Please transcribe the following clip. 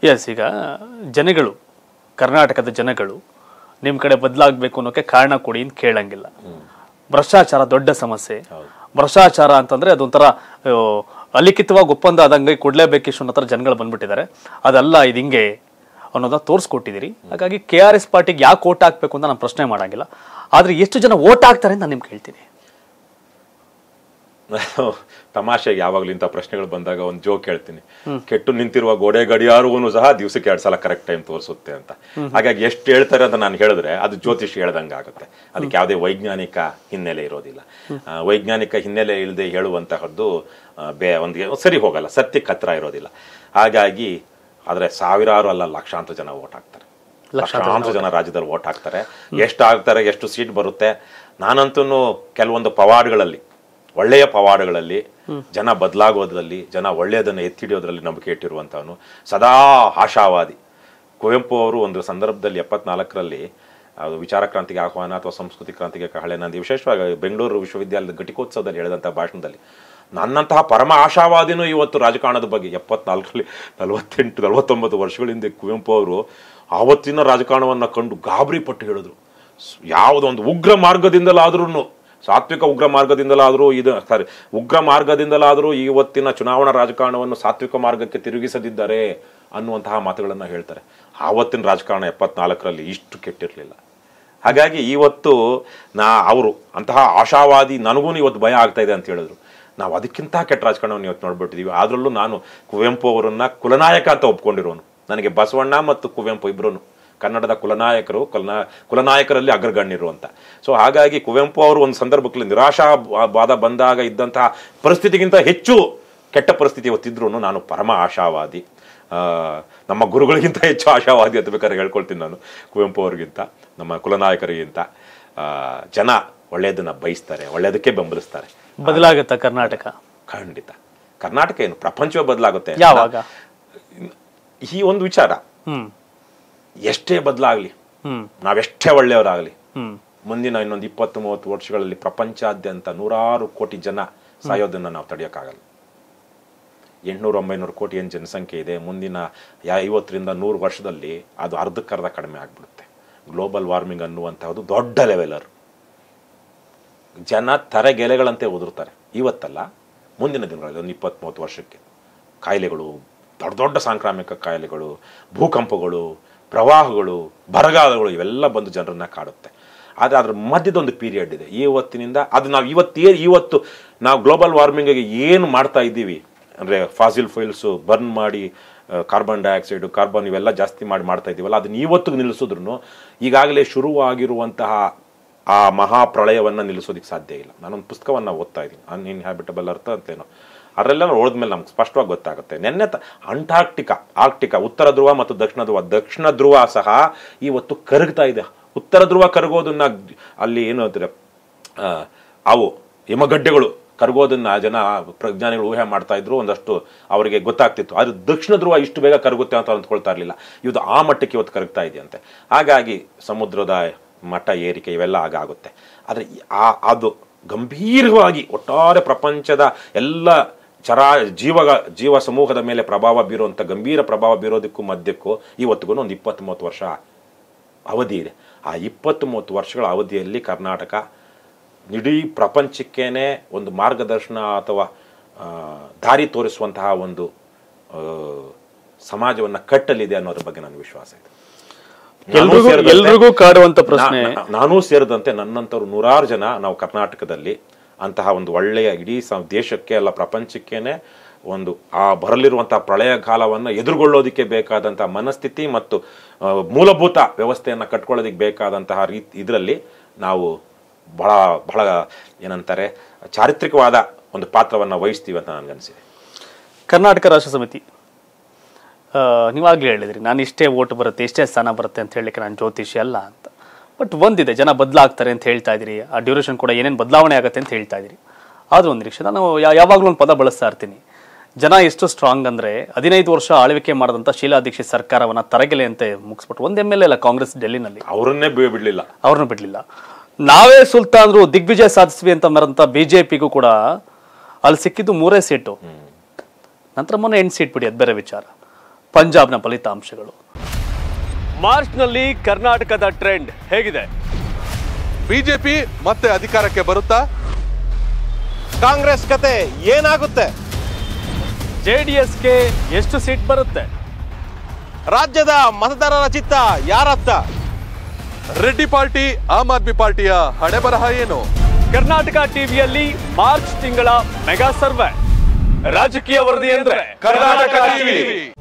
S ಈಗ ಜನಗಳು ಕರ್ನಾಟಕದ ಜನಗಳು ನಿಮ್ಮ ಕಡೆ ಬದಲಾಗಬೇಕು ಅನ್ನೋಕೆ ಕಾರಣ ಕೊಡಿ ಅಂತ ಕೇಳಂಗಿಲ್ಲ ಭ್ರಷ್ಟಾಚಾರ ದೊಡ್ಡ ಸಮಸ್ಯೆ ಭ್ರಷ್ಟಾಚಾರ ಅಂತಂದ್ರೆ ಅದೊಂಥರ ಆ, ಅಲಿಖಿತವಾಗಿ ಒಪ್ಪಂದ ಆದಂಗೆ ಕೊಡ್ಲೇಬೇಕಿಷ್ಟು ಅನ್ನೋ ಥರ ಜನಗಳು ಬಂದ್ಬಿಟ್ಟಿದ್ದಾರೆ ಅದಲ್ಲ ಇದು ಹಿಂಗೆ ಅನ್ನೋದನ್ನ ತೋರಿಸ್ಕೊಟ್ಟಿದ್ದೀರಿ ಹಾಗಾಗಿ ಕೆ ಆರ್ ಎಸ್ ಪಾರ್ಟಿಗೆ ಯಾಕೆ ಓಟ್ ಹಾಕ್ಬೇಕು ಅಂತ ನಾನು ಪ್ರಶ್ನೆ ಮಾಡಂಗಿಲ್ಲ ಆದ್ರೆ ಎಷ್ಟು ಜನ ಓಟ್ ಹಾಕ್ತಾರೆ ಅಂತ ನಾನು ನಿಮ್ಗೆ ಕೇಳ್ತೀನಿ ತಮಾಷೆಗೆ ಯಾವಾಗಲೂ ಇಂಥ ಪ್ರಶ್ನೆಗಳು ಬಂದಾಗ ಒಂದು ಜೋಕ್ ಹೇಳ್ತೀನಿ ಕೆಟ್ಟು ನಿಂತಿರುವ ಗೋಡೆ ಗಡಿಯಾರವೂ ಸಹ ದಿವಸಕ್ಕೆ ಎರಡು ಸಲ ಕರೆಕ್ಟ್ ಟೈಮ್ ತೋರಿಸುತ್ತೆ ಅಂತ ಹಾಗಾಗಿ ಎಷ್ಟು ಹೇಳ್ತಾರೆ ಅಂತ ನಾನು ಹೇಳಿದ್ರೆ ಅದು ಜ್ಯೋತಿಷ್ ಹೇಳ್ದಂಗೆ ಆಗುತ್ತೆ ಅದಕ್ಕೆ ಯಾವುದೇ ವೈಜ್ಞಾನಿಕ ಹಿನ್ನೆಲೆ ಇರೋದಿಲ್ಲ ಆ, ವೈಜ್ಞಾನಿಕ ಹಿನ್ನೆಲೆ ಇಲ್ಲದೆ ಹೇಳುವಂತಹದ್ದು ಆ, ಬೇ ಒಂದು ಸರಿ ಹೋಗಲ್ಲ ಸತ್ಯಕ್ಕೆ ಹತ್ರ ಇರೋದಿಲ್ಲ ಹಾಗಾಗಿ ಆದರೆ ಸಾವಿರಾರು ಅಲ್ಲ ಲಕ್ಷಾಂತರ ಜನ ಓಟ್ ಹಾಕ್ತಾರೆ ಲಕ್ಷಾಂತರ ಜನ ರಾಜ್ಯದಲ್ಲಿ ಓಟ್ ಹಾಕ್ತಾರೆ ಎಷ್ಟು ಆಗ್ತಾರೆ ಎಷ್ಟು ಸೀಟ್ ಬರುತ್ತೆ ನಾನಂತೂ ಕೆಲವೊಂದು ಪವಾಡ್ಗಳಲ್ಲಿ ಒಳ್ಳೆಯ ಪವಾಡಗಳಲ್ಲಿ ಜನ ಬದಲಾಗೋದ್ರಲ್ಲಿ ಜನ ಒಳ್ಳೆಯದನ್ನು ಎತ್ತಿಡಿಯೋದ್ರಲ್ಲಿ ನಂಬಿಕೆ ಇಟ್ಟಿರುವಂಥವನು ಸದಾ ಆಶಾವಾದಿ ಕುವೆಂಪು ಅವರು ಒಂದು ಸಂದರ್ಭದಲ್ಲಿ ಎಪ್ಪತ್ನಾಲ್ಕರಲ್ಲಿ ಅದು ವಿಚಾರ ಕ್ರಾಂತಿಗೆ ಆಹ್ವಾನ ಅಥವಾ ಸಂಸ್ಕೃತಿ ಕ್ರಾಂತಿಗೆ ಕಹಳೆ ನಂದು ವಿಶೇಷವಾಗಿ ಬೆಂಗಳೂರು ವಿಶ್ವವಿದ್ಯಾಲಯದ ಘಟಿಕೋತ್ಸವದಲ್ಲಿ ಹೇಳಿದಂಥ ಭಾಷಣದಲ್ಲಿ ನನ್ನಂತಹ ಪರಮ ಆಶಾವಾದಿನೂ ಇವತ್ತು ರಾಜಕಾರಣದ ಬಗ್ಗೆ ಎಪ್ಪತ್ನಾಲ್ಕರಲ್ಲಿ ನಲವತ್ತೆಂಟು ನಲವತ್ತೊಂಬತ್ತು ವರ್ಷಗಳ ಹಿಂದೆ ಕುವೆಂಪು ಅವರು ಆವತ್ತಿನ ರಾಜಕಾರಣವನ್ನು ಕಂಡು ಗಾಬರಿ ಪಟ್ಟು ಹೇಳಿದ್ರು ಸ್- ಯಾವುದೊಂದು ಉಗ್ರ ಮಾರ್ಗದಿಂದಲಾದ್ರೂ ಸಾತ್ವಿಕ ಉಗ್ರ ಮಾರ್ಗದಿಂದಲಾದರೂ ಇದು ಸಾರಿ ಉಗ್ರ ಮಾರ್ಗದಿಂದಲಾದರೂ ಇವತ್ತಿನ ಚುನಾವಣಾ ರಾಜಕಾರಣವನ್ನು ಸಾತ್ವಿಕ ಮಾರ್ಗಕ್ಕೆ ತಿರುಗಿಸದಿದ್ದಾರೆ ಅನ್ನುವಂತಹ ಮಾತುಗಳನ್ನು ಹೇಳ್ತಾರೆ ಆವತ್ತಿನ ರಾಜಕಾರಣ ಎಪ್ಪತ್ನಾಲ್ಕರಲ್ಲಿ ಇಷ್ಟು ಕೆಟ್ಟಿರಲಿಲ್ಲ ಹಾಗಾಗಿ ಇವತ್ತು ನಾ ಅವರು ಅಂತಹ ಆಶಾವಾದಿ ನನಗೂ ಇವತ್ತು ಭಯ ಆಗ್ತಾ ಇದೆ ಅಂತ ಹೇಳಿದ್ರು ನಾವು ಅದಕ್ಕಿಂತ ಕೆಟ್ಟ ರಾಜಕಾರಣವನ್ನು ಇವತ್ತು ನೋಡ್ಬಿಟ್ಟಿದೀವಿ ಅದರಲ್ಲೂ ನಾನು ಕುವೆಂಪು ಅವರನ್ನ ಕುಲನಾಯಕ ಅಂತ ಒಪ್ಕೊಂಡಿರೋನು ನನಗೆ ಬಸವಣ್ಣ ಮತ್ತು ಕುವೆಂಪು ಇಬ್ರು ಕನ್ನಡದ ಕುಲನಾಯಕರು ಕುಲನಾ ಕುಲನಾಯಕರಲ್ಲಿ ಅಗ್ರಗಣ್ಯರು ಅಂತ ಸೊ ಹಾಗಾಗಿ ಕುವೆಂಪು ಅವರು ಒಂದು ಸಂದರ್ಭದಲ್ಲಿ ನಿರಾಶಾವಾದ ಬಂದಾಗ ಇದ್ದಂತಹ ಪರಿಸ್ಥಿತಿಗಿಂತ ಹೆಚ್ಚು ಕೆಟ್ಟ ಪರಿಸ್ಥಿತಿ ಇವತ್ತಿದ್ರು ನಾನು ಪರಮ ಆಶಾವಾದಿ ಆ, ನಮ್ಮ ಗುರುಗಳಿಗಿಂತ ಹೆಚ್ಚು ಆಶಾವಾದಿ ಅಂತ ಬೇಕಾದ್ರೆ ಹೇಳ್ಕೊಳ್ತೀನಿ ನಾನು ಕುವೆಂಪು ಅವ್ರಿಗಿಂತ ನಮ್ಮ ಕುಲನಾಯಕರಿಗಿಂತ ಆ, ಜನ ಒಳ್ಳೆಯದನ್ನ ಬಯಸ್ತಾರೆ ಒಳ್ಳೆಯದಕ್ಕೆ ಬೆಂಬಲಿಸ್ತಾರೆ ಬದಲಾಗತ್ತಾ ಕರ್ನಾಟಕ ಖಂಡಿತ ಕರ್ನಾಟಕ ಏನು ಪ್ರಪಂಚವೇ ಬದಲಾಗುತ್ತೆ ಯಾವಾಗ ಈ ಒಂದು ವಿಚಾರ ಹ್ಮ್ ಎಷ್ಟೇ ಬದಲಾಗ್ಲಿ ಹ್ಮ್ ನಾವೆಷ್ಟೇ ಒಳ್ಳೆಯವರಾಗಲಿ ಹ್ಮ್ ಮುಂದಿನ ಇನ್ನೊಂದು ಇಪ್ಪತ್ತು ಮೂವತ್ತು ವರ್ಷಗಳಲ್ಲಿ ಪ್ರಪಂಚಾದ್ಯಂತ ನೂರಾರು ಕೋಟಿ ಜನ ಸಾಯೋದನ್ನ ನಾವು ತಡೆಯೋಕ್ಕಾಗಲ್ಲ ಎಂಟ್ನೂರು ಒಂಬೈನೂರು ಕೋಟಿ ಏನು ಜನಸಂಖ್ಯೆ ಇದೆ ಮುಂದಿನ ಯಾ ಐವತ್ತರಿಂದ ನೂರು ವರ್ಷದಲ್ಲಿ ಅದು ಅರ್ಧಕ್ಕರ್ಧ ಕಡಿಮೆ ಆಗ್ಬಿಡುತ್ತೆ ಗ್ಲೋಬಲ್ ವಾರ್ಮಿಂಗ್ ಅನ್ನುವಂತಹದ್ದು ದೊಡ್ಡ ಲೆವೆಲರ್ ಜನ ತರೆಗೆಲೆಗಳಂತೆ ಉದುರ್ತಾರೆ ಇವತ್ತಲ್ಲ ಮುಂದಿನ ದಿನಗಳಲ್ಲಿ ಒಂದು ಇಪ್ಪತ್ತ್ ಮೂವತ್ತು ವರ್ಷಕ್ಕೆ ಕಾಯಿಲೆಗಳು ದೊಡ್ಡ ದೊಡ್ಡ ಸಾಂಕ್ರಾಮಿಕ ಕಾಯಿಲೆಗಳು ಭೂಕಂಪಗಳು ಪ್ರವಾಹಗಳು ಬರಗಾಲಗಳು ಇವೆಲ್ಲ ಬಂದು ಜನರನ್ನ ಕಾಡುತ್ತೆ ಆದರೆ ಅದ್ರ ಮಧ್ಯದೊಂದು ಪೀರಿಯಡ್ ಇದೆ ಇವತ್ತಿನಿಂದ ಅದು ನಾವು ಇವತ್ತೇ ಇವತ್ತು ನಾವು ಗ್ಲೋಬಲ್ ವಾರ್ಮಿಂಗಿಗೆ ಏನು ಮಾಡ್ತಾ ಇದ್ದೀವಿ ಅಂದರೆ ಫಾಸಿಲ್ ಫೈಲ್ಸು ಬರ್ನ್ ಮಾಡಿ ಕಾರ್ಬನ್ ಡೈಆಕ್ಸೈಡು ಕಾರ್ಬನ್ ಇವೆಲ್ಲ ಜಾಸ್ತಿ ಮಾಡಿ ಮಾಡ್ತಾ ಇದ್ದೀವಲ್ಲ ಅದನ್ನ ಇವತ್ತಿಗೆ ನಿಲ್ಲಿಸಿದ್ರು ಈಗಾಗಲೇ ಶುರುವಾಗಿರುವಂತಹ ಆ ಮಹಾಪ್ರಳಯವನ್ನು ನಿಲ್ಲಿಸೋದಕ್ಕೆ ಸಾಧ್ಯ ಇಲ್ಲ ನಾನೊಂದು ಪುಸ್ತಕವನ್ನು ಓದ್ತಾ ಇದ್ದೀನಿ ಅನ್ಇನ್ಹ್ಯಾಬಿಟಬಲ್ ಅರ್ಥ ಅಂತೇನೋ ಅದರೆಲ್ಲ ಓದಿದ್ಮೇಲೆ ನಮ್ಗೆ ಸ್ಪಷ್ಟವಾಗಿ ಗೊತ್ತಾಗುತ್ತೆ ನೆನ್ನೆ ತ ಅಂಟಾರ್ಕ್ಟಿಕಾ ಆರ್ಕ್ಟಿಕಾ ಉತ್ತರ ಧ್ರುವ ಮತ್ತು ದಕ್ಷಿಣ ಧ್ರುವ ದಕ್ಷಿಣ ಧ್ರುವ ಸಹ ಇವತ್ತು ಕರಗ್ತಾ ಇದೆ ಉತ್ತರ ಧ್ರುವ ಕರಗೋದನ್ನ ಅಲ್ಲಿ ಏನು ಅಂತಾರೆ ಆ, ಅವು ಹಿಮಗಡ್ಡೆಗಳು ಕರಗೋದನ್ನ ಜನ ಪ್ರಜ್ಞಾನಿಗಳು ಊಹೆ ಮಾಡ್ತಾ ಇದ್ರು ಒಂದಷ್ಟು ಅವರಿಗೆ ಗೊತ್ತಾಗ್ತಿತ್ತು ಆದ್ರೆ ದಕ್ಷಿಣ ಧ್ರುವ ಇಷ್ಟು ಬೇಗ ಕರಗುತ್ತೆ ಅಂತ ಅಂದ್ಕೊಳ್ತಾ ಇರಲಿಲ್ಲ ಇದು ಆ ಮಟ್ಟಕ್ಕೆ ಇವತ್ತು ಕರಗ್ತಾ ಇದೆಯಂತೆ ಹಾಗಾಗಿ ಸಮುದ್ರದ ಮಟ್ಟ ಏರಿಕೆ ಇವೆಲ್ಲ ಆಗ ಆಗುತ್ತೆ ಆದರೆ ಆ ಅದು ಗಂಭೀರವಾಗಿ ಒಟ್ಟಾರೆ ಪ್ರಪಂಚದ ಎಲ್ಲ ಚರಾ ಜೀವ ಜೀವ ಸಮೂಹದ ಮೇಲೆ ಪ್ರಭಾವ ಬೀರುವಂಥ ಗಂಭೀರ ಪ್ರಭಾವ ಬೀರೋದಕ್ಕೂ ಮಧ್ಯಕ್ಕೂ ಇವತ್ತಿಗೂ ಒಂದು ಇಪ್ಪತ್ತ್ ಮೂವತ್ತು ವರ್ಷ ಅವಧಿ ಇದೆ ಆ ಇಪ್ಪತ್ತು ಮೂವತ್ತು ವರ್ಷಗಳ ಅವಧಿಯಲ್ಲಿ ಕರ್ನಾಟಕ ಇಡೀ ಪ್ರಪಂಚಕ್ಕೇನೆ ಒಂದು ಮಾರ್ಗದರ್ಶನ ಅಥವಾ ಆ, ದಾರಿ ತೋರಿಸುವಂತಹ ಒಂದು ಆ, ಸಮಾಜವನ್ನ ಕಟ್ಟಲಿದೆ ಅನ್ನೋದ್ರ ಬಗ್ಗೆ ನನ್ನ ವಿಶ್ವಾಸ ಇದೆ ನಾನೂ ಎಲ್ರಿಗೂ ಸೇರಿದಂತೆ- ಎಲ್ರಿಗೂ ಕಾಡುವಂತ ಪ್ರಶ್ನೆ ನಾ- ನಾ- ನಾನೂ ಸೇರಿದಂತೆ ನನ್ನಂತವ್ರು ನೂರಾರು ಜನ ನಾವು ಕರ್ನಾಟಕದಲ್ಲಿ ಅಂತಹ ಒಂದು ಒಳ್ಳೆಯ ಇಡೀ ಸ- ದೇಶಕ್ಕೆ ಅಲ್ಲ ಪ್ರಪಂಚಕ್ಕೇನೆ ಒಂದು ಆ ಬರಲಿರುವಂತಹ ಪ್ರಳಯ ಕಾಲವನ್ನು ಎದುರುಗೊಳ್ಳೋದಕ್ಕೆ ಬೇಕಾದಂತಹ ಮನಸ್ಥಿತಿ ಮತ್ತು ಆ, ಮೂಲಭೂತ ವ್ಯವಸ್ಥೆಯನ್ನು ಕಟ್ಕೊಳ್ಳೋದಕ್ಕೆ ಬೇಕಾದಂತಹ ರೀತಿ ಇದರಲ್ಲಿ ನಾವು ಬಹಳ ಬಹಳ ಏನಂತಾರೆ ಚಾರಿತ್ರಿಕವಾದ ಒಂದು ಪಾತ್ರವನ್ನು ವಹಿಸ್ತೀವಿ ಅಂತ ನನಗನ್ಸಿದೆ ಕರ್ನಾಟಕ ರಾಷ್ಟ್ರ ಸಮಿತಿ ಆ, ನೀವಾಗ್ಲೇ ಹೇಳಿದ್ರಿ ನಾನು ಇಷ್ಟೇ ಓಟ್ ಬರುತ್ತೆ ಇಷ್ಟೇ ಸ್ಥಾನ ಬರುತ್ತೆ ಅಂತ ಹೇಳಲಿಕ್ಕೆ ನಾನು ಜ್ಯೋತಿಷಿ ಅಲ್ಲ ಅಂತ ಬಟ್ ಒಂದಿದೆ ಜನ ಬದಲಾಗ್ತಾರೆ ಅಂತ ಹೇಳ್ತಾ ಇದ್ದೀರಿ ಆ ಡ್ಯೂರೇಷನ್ ಕೂಡ ಏನೇನು ಬದಲಾವಣೆ ಆಗುತ್ತೆ ಅಂತ ಹೇಳ್ತಾ ಇದ್ದೀರಿ ಆದ್ರೂ ಒಂದು ನಿರೀಕ್ಷೆ ನಾನು ಯಾ- ಯಾವಾಗ್ಲೂ ಒಂದು ಪದ ಬಳಸ್ತಾ ಇರ್ತೀನಿ ಜನ ಎಷ್ಟು ಸ್ಟ್ರಾಂಗ್ ಅಂದ್ರೆ ಹದಿನೈದು ವರ್ಷ ಆಳ್ವಿಕೆ ಮಾಡಿದಂಥ ಶೀಲಾ ದೀಕ್ಷಿತ್ ಸರ್ಕಾರವನ್ನ ತರಗೆಲೆ ಅಂತ ಮುಗಿಸ್ಬಿಟ್ಟು ಒಂದು ಎಮ್ ಎಲ್ ಎ ಕಾಂಗ್ರೆಸ್ ಡೆಲ್ಲಿನಲ್ಲಿ ಅವರನ್ನೇ ಬಿ- ಬಿಡ್ಲಿಲ್ಲ ಅವ್ರನ್ನ ಬಿಡ್ಲಿಲ್ಲ ನಾವೇ ಸುಲ್ತಾ ಅಂದ್ರು ದಿಗ್ವಿಜಯ ಸಾಧಿಸ್ವಿ ಅಂತ ಮರಂತ ಬಿಜೆಪಿಗೂ ಕೂಡ ಅಲ್ಲಿ ಸಿಕ್ಕಿದ್ದು ಮೂರೇ ಸೀಟು ನಂತರ ಮೊನ್ನೆ ಎಂಟು ಸೀಟ್ ಬಿಡಿ ಅದು ಬೇರೆ ವಿಚಾರ ಪಂಜಾಬ್ನ ಫಲಿತಾಂಶಗಳು ಮಾರ್ಚ್ನಲ್ಲಿ ಕರ್ನಾಟಕದ ಟ್ರೆಂಡ್ ಹೇಗಿದೆ ಬಿಜೆಪಿ ಮತ್ತೆ ಅಧಿಕಾರಕ್ಕೆ ಬರುತ್ತಾ ಕಾಂಗ್ರೆಸ್ ಕತೆ ಏನಾಗುತ್ತೆ ಜೆ ಡಿ ಎಸ್ಗೆ ಎಷ್ಟು ಸೀಟ್ ಬರುತ್ತೆ ರಾಜ್ಯದ ಮತದಾರರ ಚಿತ್ತ ಯಾರತ್ತ ರೆಡ್ಡಿ ಪಾರ್ಟಿ ಆಮ್ ಆದ್ಮಿ ಪಾರ್ಟಿಯ ಹಣೆ ಬರಹ ಏನು ಕರ್ನಾಟಕ ಟಿವಿಯಲ್ಲಿ ಮಾರ್ಚ್ ತಿಂಗಳ ಮೆಗಾ ಸರ್ವೆ ರಾಜಕೀಯ ವರದಿ ಅಂದ್ರೆ ಕರ್ನಾಟಕ ಟಿವಿ